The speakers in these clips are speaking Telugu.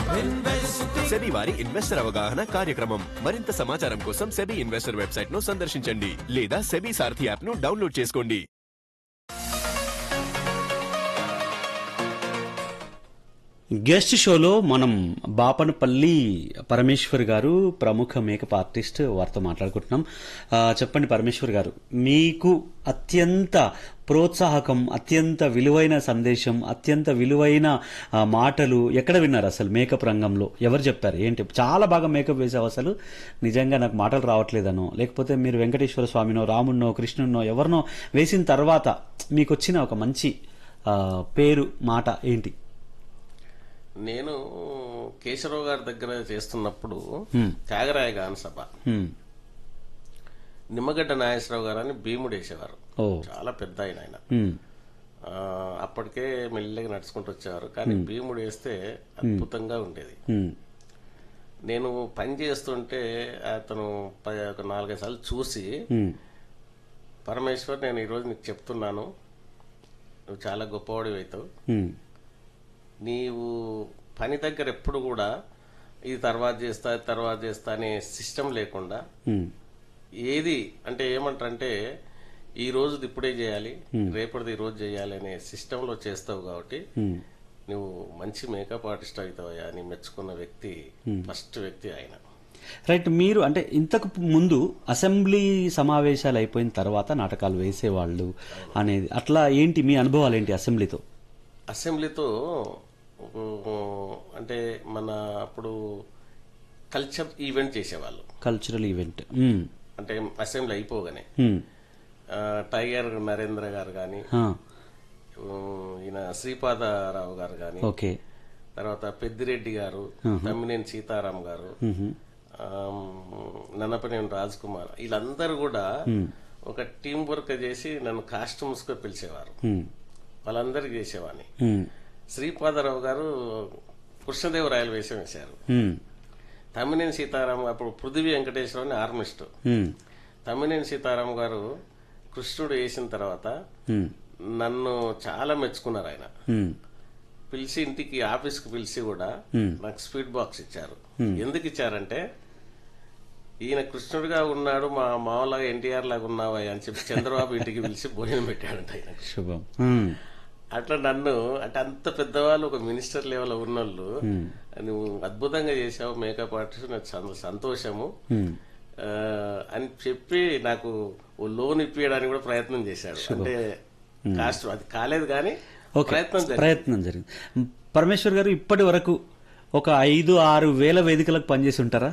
సెబీ వారి ఇన్వెస్టర్ అవగాహన కార్యక్రమం మరింత సమాచారం కోసం సెబీ ఇన్వెస్టర్ వెబ్సైట్ ను సందర్శించండి లేదా సెబీ సారథి యాప్ ను డౌన్లోడ్ చేసుకోండి గెస్ట్ షోలో మనం బాపనపల్లి పరమేశ్వర్ గారు ప్రముఖ మేకప్ ఆర్టిస్ట్ వారితో మాట్లాడుకుంటున్నాం ఆ, చెప్పండి పరమేశ్వర్ గారు మీకు అత్యంత ప్రోత్సాహకం అత్యంత విలువైన సందేశం అత్యంత విలువైన ఆ, మాటలు ఎక్కడ విన్నారు అసలు మేకప్ రంగంలో ఎవరు చెప్పారు ఏంటి చాలా బాగా మేకప్ వేసావు అసలు నిజంగా నాకు మాటలు రావట్లేదనో లేకపోతే మీరు వెంకటేశ్వర స్వామినో రామున్నో కృష్ణున్నో ఎవరినో వేసిన తర్వాత మీకు వచ్చిన ఒక మంచి ఆ, పేరు మాట ఏంటి నేను కేశవరావు గారి దగ్గర చేస్తున్నప్పుడు Hmm. త్యాగరాయ గాన సభ హ్మ్. నిమ్మగడ్డ నాగేశ్వరరావు గారు అని భీముడు వేసేవారు ఓ చాలా పెద్ద ఆయన ఆయన హ్మ్. ఆ, అప్పటికే మెల్లిగా నడుచుకుంటూ వచ్చేవారు కానీ భీముడు వేస్తే అద్భుతంగా ఉండేది హ్మ్. నేను పని చేస్తుంటే అతను ప- ఒక నాలుగైదు సార్లు చూసి హ్మ్. పరమేశ్వర్ నేను ఈరోజు నీకు చెప్తున్నాను నువ్వు చాలా గొప్పవాడివి అవుతావు హ్మ్. నీవు పని దగ్గర ఎప్పుడు కూడా ఇది తర్వాత చేస్తా ఇది తర్వాత చేస్తా అనే సిస్టమ్ లేకుండా హ్మ్. ఏది అంటే ఏమంటారంటే ఈ రోజుది ఇప్పుడే చేయాలి రేపటిది ఈ రోజు చేయాలి అనే సిస్టంలో చేస్తావు కాబట్టి హ్మ్. నువ్వు మంచి మేకప్ ఆర్టిస్ట్ అవుతావయ్యా అని మెచ్చుకున్న వ్యక్తి ఫస్ట్ వ్యక్తి ఆయన రైట్ మీరు అంటే ఇంతకు ముందు అసెంబ్లీ సమావేశాలు అయిపోయిన తర్వాత నాటకాలు వేసేవాళ్ళు అనేది అట్లా ఏంటి మీ అనుభవాలు ఏంటి అసెంబ్లీతో అసెంబ్లీతో ఉ, అంటే మన అప్పుడు కల్చర్ ఈవెంట్ చేసేవాళ్ళు కల్చరల్ ఈవెంట్ హ్మ్. అంటే అసెంబ్లీ అయిపోగానే హ్మ్. ఆ, టైగర్ నరేంద్ర గారు కానీ ఆ. ఈయన శ్రీపాదరావు గారు కానీ ఓకే తర్వాత పెద్దిరెడ్డి గారు తమ్మినేని సీతారాం గారు మ్హూ. ఆమ్, నన్నపనేని రాజ్ కుమార్ వీళ్ళందరూ కూడా ఒక టీం వర్క్ చేసి నన్ను కాస్ట్యూమ్స్ గా పిలిచేవారు హ్మ్. వాళ్ళందరికీ చేసేవాడిని హ్మ్. శ్రీపాదరావు గారు కృష్ణదేవరాయలు వేషం వేశారు హ్మ్. తమ్మినేని సీతారాం అప్పుడు పృథివీ వెంకటేశ్వరని ఆర్మిస్ట్ హ్మ్. తమ్మినేని సీతారాం గారు కృష్ణుడు వేసిన తర్వాత హ్మ్. నన్ను చాలా మెచ్చుకున్నారు ఆయన హ్మ్. పిలిచి ఇంటికి ఆఫీస్కి పిలిచి కూడా Hmm. నాకు స్వీట్ బాక్స్ ఇచ్చారు ఎందుకు ఇచ్చారంటే ఈయన కృష్ణుడిగా ఉన్నాడు మా మామలాగా ఎన్టీఆర్ లాగా ఉన్నావా అని చెప్పి చంద్రబాబు ఇంటికి పిలిచి భోజనం పెట్టాడంట ఆయన శుభం హ్మ్. అట్లా నన్ను అంటే అంత పెద్దవాళ్ళు ఒక మినిస్టర్ లెవెల్ ఉన్నోళ్ళు నువ్వు అద్భుతంగా చేసావు మేకప్ ఆర్టిస్ట్ నాకు చాలా సంతోషము హ్మ్. ఆ, అని చెప్పి నాకు ఓ లోన్ ఇప్పించడానికి కూడా ప్రయత్నం చేశాడు అంటే కాస్ట్ అది కాలేదు కానీ ఓకే ప్రయత్నం జరిగింది. ప్రయత్నం జరిగింది పరమేశ్వర్ గారు ఇప్పటి వరకు ఒక ఐదు ఆరు వేల వేదికలకు పనిచేసి ఉంటారా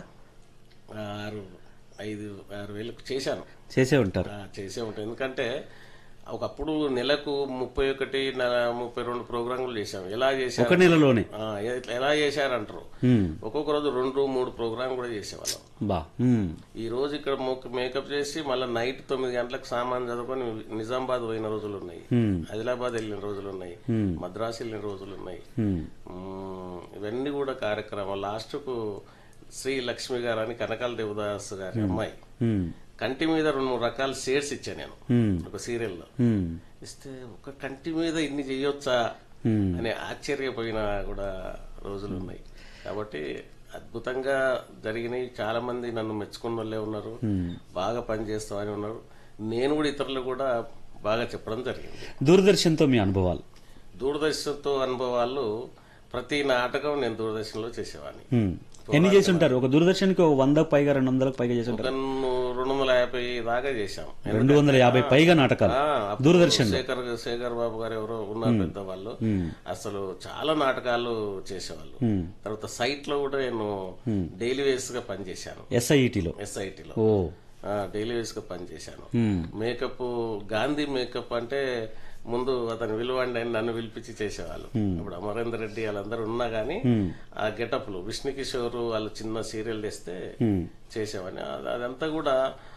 ఆరు ఐదు ఆరు వేలకు చేశాను చేసే ఉంటారు ఆ, చేసే ఉంటాను ఎందుకంటే ఒకప్పుడు నెలకు ముప్పై ఒకటి న- ముప్పై రెండు ప్రోగ్రాంలు చేశాం ఎలా ఒక చేశారు నెలలోనే ఆ, ఎ- ఎలా చేశారంటారు హ్మ్. ఒక్కొక్క రోజు రెండు మూడు ప్రోగ్రాం కూడా చేసేవాళ్ళం బా హ్మ్. ఈ రోజు ఇక్కడ మొక్క- మేకప్ చేసి మళ్ళీ నైట్ తొమ్మిది గంటలకు సామాన్ చదువుకొని నిజామాబాద్ పోయిన రోజులు ఉన్నాయి హ్మ్. ఆదిలాబాద్ వెళ్ళిన రోజులు ఉన్నాయి మద్రాసు వెళ్ళిన రోజులు ఉన్నాయి హ్మ్. మ్మ్. ఇవన్నీ కూడా కార్యక్రమం లాస్ట్ కు శ్రీ లక్ష్మి గారు అని కనకాల దేవదాస్ గారి అమ్మాయి హ్మ్. కంటి మీద రెండు మూడు రకాల షేడ్స్ ఇచ్చా నేను హ్మ్. ఒక సీరియల్లో హ్మ్. ఇస్తే ఒక కంటి మీద ఇన్ని చేయొచ్చా హ్మ్. అని ఆశ్చర్యపోయిన కూడా రోజులు ఉన్నాయి కాబట్టి అద్భుతంగా జరిగినాయి చాలా మంది నన్ను మెచ్చుకున్న వాళ్ళే ఉన్నారు బాగా పనిచేస్తామని ఉన్నారు నేను కూడా ఇతరులు కూడా బాగా చెప్పడం జరిగింది దూరదర్శన్తో మీ అనుభవాలు దూరదర్శన్తో అనుభవాలు ప్రతి నాటకం నేను దూరదర్శన్లో చేసేవాడిని హ్మ్. ఎన్ని చేసి ఉంటారు ఒక దూరదర్శన్కి ఒక వందకు పైగా రెండు వందలకు పైగా చేసి ఉంటారు ఒక రెండు వందల యాభై దాకా చేశాం రెండు వందల యాభై పైగా నాటకాలు ఆ, అప్పుడు దూరదర్శన్ శేఖర్ శేఖర్ బాబు గారు ఎవరో ఉన్నారు పెద్దవాళ్ళు అసలు చాలా నాటకాలు చేసేవాళ్ళు తర్వాత సైట్ లో కూడా నేను డైలీ వేస్ గా పనిచేశాను ఎస్ఐఈటిలో ఎస్ఐటిలో ఓ డైలీ వేస్ గా పనిచేశాను హ్మ్. మేకప్ గాంధీ మేకప్ అంటే ముందు అతను విలువండి అని నన్ను పిలిపించి చేసేవాళ్ళు ఇప్పుడు అమరేందర్ రెడ్డి వాళ్ళందరూ ఉన్నా గానీ ఆ గెటప్లు విష్ణు కిషోర్ వాళ్ళు చిన్న సీరియల్ తెస్తే చేసేవాడిని అది- అదంతా కూడా